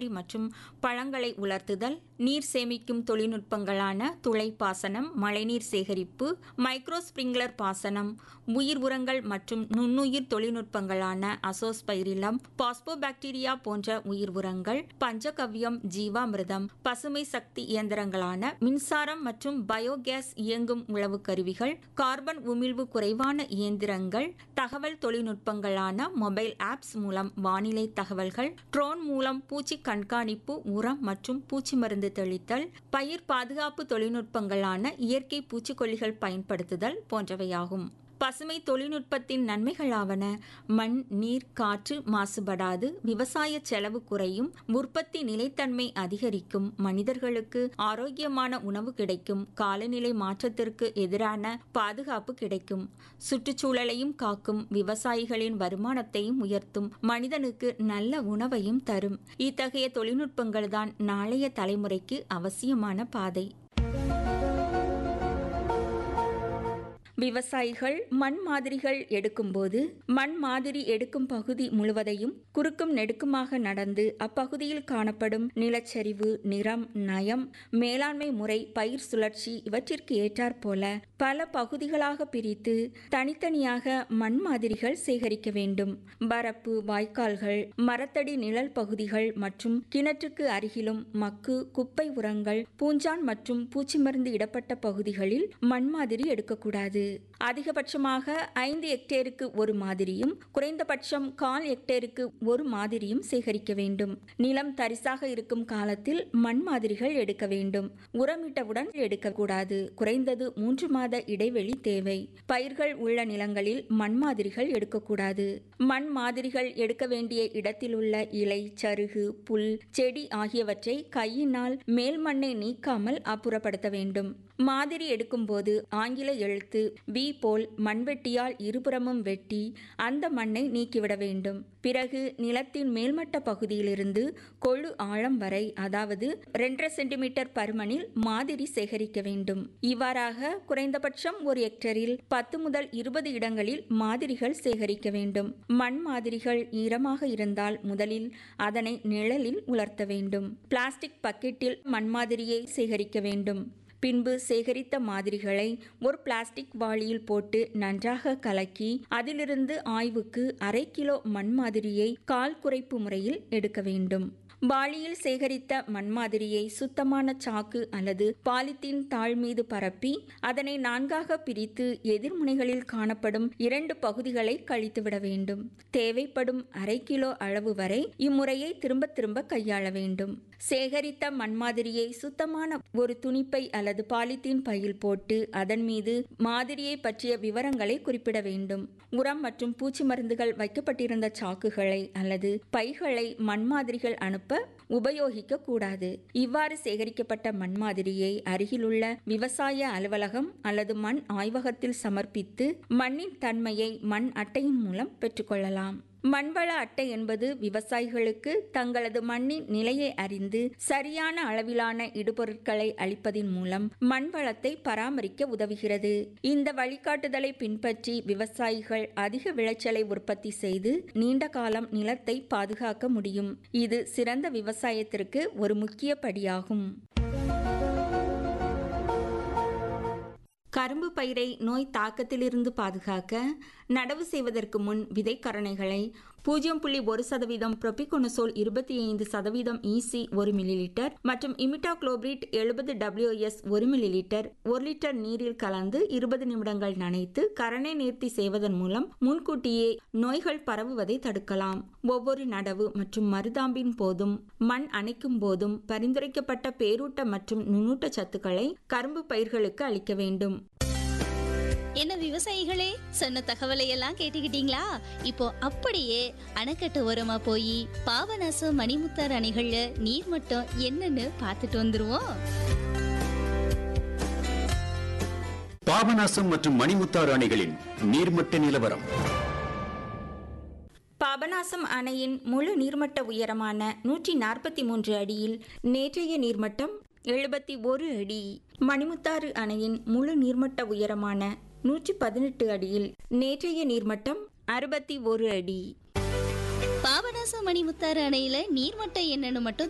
காய்கறி மற்றும் பழங்களை உலர்த்துதல் நீர் சேமிக்கும் தொழில்நுட்பங்களான துளை பாசனம் மழைநீர் சேகரிப்பு மைக்ரோ ஸ்பிரிங்க்லர் பாசனம் உயிர் உரங்கள் மற்றும் நுண்ணுயிர் தொழில்நுட்பங்களான அசோஸ்பைரிலம் பாஸ்போபாக்டீரியா போன்ற உயிர் உரங்கள் பஞ்சகவ்யம் ஜீவாமிர்தம் பசுமை சக்தி இயந்திரங்களான மின்சாரம் மற்றும் பயோகேஸ் இயங்கும் உழவு கருவிகள் கார்பன் உமிழ்வு குறைவான இயந்திரங்கள் தகவல் தொழில்நுட்பங்களான மொபைல் ஆப்ஸ் மூலம் வானிலை தகவல்கள் ட்ரோன் மூலம் பூச்சி கண்காணிப்பு உரம் மற்றும் பூச்சி மருந்து தெளித்தல் பயிர் பாதுகாப்பு தொழில்நுட்பங்களான இயற்கை பூச்சிக்கொல்லிகள் பயன்படுத்துதல் போன்றவையாகும் பசுமை தொழில்நுட்பத்தின் நன்மைகளாவன மண் நீர் காற்று மாசுபடாது விவசாய செலவு குறையும் உற்பத்தி நிலைத்தன்மை அதிகரிக்கும் மனிதர்களுக்கு ஆரோக்கியமான உணவு கிடைக்கும் காலநிலை மாற்றத்திற்கு எதிரான பாதுகாப்பு கிடைக்கும் சுற்றுச்சூழலையும் காக்கும் விவசாயிகளின் வருமானத்தையும் உயர்த்தும் மனிதனுக்கு நல்ல உணவையும் தரும் இத்தகைய தொழில்நுட்பங்கள்தான் நாளைய தலைமுறைக்கு அவசியமான பாதை விவசாயிகள் மண் மாதிரிகள் எடுக்கும்போது மண் மாதிரி எடுக்கும் பகுதி முழுவதையும் குறுக்கும் நெடுக்குமாக நடந்து அப்பகுதியில் காணப்படும் நிலச்சரிவு நிறம் நயம் மேலாண்மை முறை பயிர் சுழற்சி இவற்றிற்கு ஏற்றாற்போல பல பகுதிகளாக பிரித்து தனித்தனியாக மண் மாதிரிகள் சேகரிக்க வேண்டும் பரப்பு வாய்க்கால்கள் மரத்தடி நிழல் பகுதிகள் மற்றும் கிணற்றுக்கு அருகிலும் மக்கு குப்பை உரங்கள் பூஞ்சான் மற்றும் பூச்சி மருந்து இடப்பட்ட பகுதிகளில் மண் மாதிரி எடுக்கக்கூடாது அதிகபட்சமாக ஐந்து ஹெக்டேருக்கு ஒரு மாதிரியும் குறைந்தபட்சம் கால் ஹெக்டேருக்கு ஒரு மாதிரியும் சேகரிக்க வேண்டும் நிலம் தரிசாக இருக்கும் காலத்தில் மண் மாதிரிகள் எடுக்க வேண்டும் உரமிட்டவுடன் எடுக்கக்கூடாது குறைந்தது மூன்று மாத இடைவெளி தேவை பயிர்கள் உள்ள நிலங்களில் மண் மாதிரிகள் எடுக்கக்கூடாது மண் மாதிரிகள் எடுக்க வேண்டிய இடத்தில் உள்ள இலை சருகு புல் செடி ஆகியவற்றை கையினால் மேல் மண்ணை நீக்காமல் அப்புறப்படுத்த வேண்டும் மாதிரி எடுக்கும்போது ஆங்கில எழுத்து வி போல் மண்வெட்டியால் இருபுறமும் வெட்டி அந்த மண்ணை நீக்கிவிட வேண்டும் பிறகு நிலத்தின் மேல்மட்ட பகுதியிலிருந்து கொழு ஆழம் வரை அதாவது ரெண்டரை சென்டிமீட்டர் பருமனில் மாதிரி சேகரிக்க வேண்டும் இவ்வாறாக குறைந்தபட்சம் ஒரு ஹெக்டரில் பத்து முதல் இருபது இடங்களில் மாதிரிகள் சேகரிக்க வேண்டும் மண் மாதிரிகள் ஈரமாக இருந்தால் முதலில் அதனை நிழலில் உலர்த்த வேண்டும் பிளாஸ்டிக் பக்கெட்டில் மண் மாதிரியை சேகரிக்க வேண்டும் பின்பு சேகரித்த மாதிரிகளை ஒரு பிளாஸ்டிக் வாளியில் போட்டு நன்றாக கலக்கி அதிலிருந்து ஆய்வுக்கு அரை கிலோ மண் மாதிரியை கால் குறைப்பு முறையில் எடுக்க வேண்டும் வாளியில் சேகரித்த மண் மாதிரியை சுத்தமான சாக்கு அல்லது பாலித்தீன் தாள் மீது பரப்பி அதனை நான்காக பிரித்து எதிர்முனைகளில் காணப்படும் இரண்டு பகுதிகளை கழித்துவிட வேண்டும் தேவைப்படும் அரை கிலோ அளவு வரை இம்முறையை திரும்ப திரும்ப கையாள வேண்டும் சேகரித்த மண் மாதிரியை சுத்தமான ஒரு துணிப்பை அல்லது பாலித்தீன் பையில் போட்டு அதன் மீது மாதிரியை பற்றிய விவரங்களை குறிப்பிட வேண்டும் உரம் மற்றும் பூச்சி மருந்துகள் வைக்கப்பட்டிருந்த சாக்குகளை அல்லது பைகளை மண் மாதிரிகள் அனுப்ப உபயோகிக்க கூடாது இவ்வாறு சேகரிக்கப்பட்ட மண் மாதிரியை அருகிலுள்ள விவசாய அலுவலகம் அல்லது மண் ஆய்வகத்தில் சமர்ப்பித்து மண்ணின் தன்மையை மண் அட்டையின் மூலம் பெற்றுக்கொள்ளலாம் மண்வள அட்டை என்பது விவசாயிகளுக்கு தங்களது மண்ணின் நிலையை அறிந்து சரியான அளவிலான இடுபொருட்களை அளிப்பதின் மூலம் மண் வளத்தை பராமரிக்க உதவுகிறது இந்த வழிகாட்டுதலை பின்பற்றி விவசாயிகள் அதிக விளைச்சலை உற்பத்தி செய்து நீண்ட காலம் நிலத்தை பாதுகாக்க முடியும் இது சிறந்த விவசாயத்திற்கு ஒரு முக்கிய படியாகும் கரும்பு பயிரை நோய் தாக்கத்திலிருந்து பாதுகாக்க நடவு செய்வதற்கு முன் விதைக்கரணைகளை பூஜ்ஜியம் புள்ளி ஒரு சதவீதம் புரோபிகோனசோல் இருபத்தி ஐந்து சதவீதம் இசி ஒரு மில்லி லிட்டர் மற்றும் இமிட்டாக்ளோபிரிட் எழுபது டபிள்யூஎஸ் ஒரு மில்லி லிட்டர் ஒரு லிட்டர் நீரில் கலந்து இருபது நிமிடங்கள் நனைத்து கரணை நேர்த்தி செய்வதன் மூலம் முன்கூட்டியே நோய்கள் பரவுவதை தடுக்கலாம் ஒவ்வொரு நடவு மற்றும் மருதாம்பின் போதும் மண் அணைக்கும் போதும் பரிந்துரைக்கப்பட்ட பேரூட்ட மற்றும் நுண்ணூட்ட சத்துக்களை கரும்பு பயிர்களுக்கு அளிக்க வேண்டும் என்ன விவசாயிகளே சொன்ன தகவலை எல்லாம் கேட்டுக்கிட்டீங்களா இப்போ அப்படியே அணைக்கட்டு ஓரமா போய் பாபநாசம் மணிமுத்தார் அணைகள்ல நீர் மட்டம் என்னன்னு பார்த்துட்டு வந்துருவோம் பாபநாசம் மற்றும் மணிமுத்தாறு அணைகளின் நீர்மட்ட நிலவரம் பாபநாசம் அணையின் முழு நீர்மட்ட உயரமான நூற்றி நாற்பத்தி மூன்று அடியில் நேற்றைய நீர்மட்டம் எழுபத்தி ஒரு அடி மணிமுத்தாறு அணையின் முழு நீர்மட்ட உயரமான நூற்றி பதினெட்டு அடியில் நேற்றைய நீர்மட்டம் அறுபத்தி ஒரு அடி பாபநாசம் மணிமுத்தாறு அணையில நீர்மட்டம் என்னன்னு மட்டும்